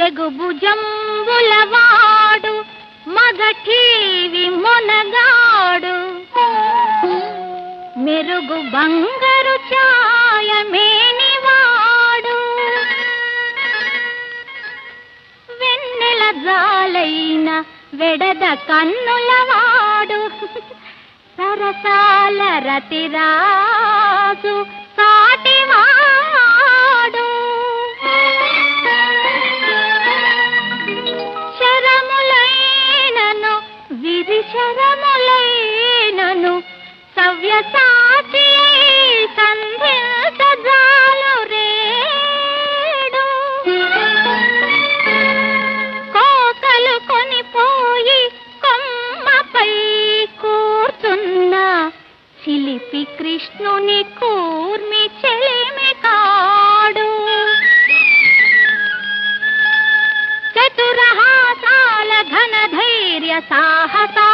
తెగుభుజంబులవాడు మగఠీవి మొనగాడు మెరుగు బంగారు ఛాయమేనివాడు వెన్నెల జాలైన వెడద కన్నులవాడు సరసాల రతిరాజు సాటివాడు శరములైనను విధి శరములైనను సవ్యసాచి సంధించజాలు రేడు కోకలు కొనిపోయి కొమ్మపై కూర్చున్న చిలిపి కృష్ణుని కూర్మి చెలిమి కాడు చతురహాసాల ఘన ధైర్య సాహసా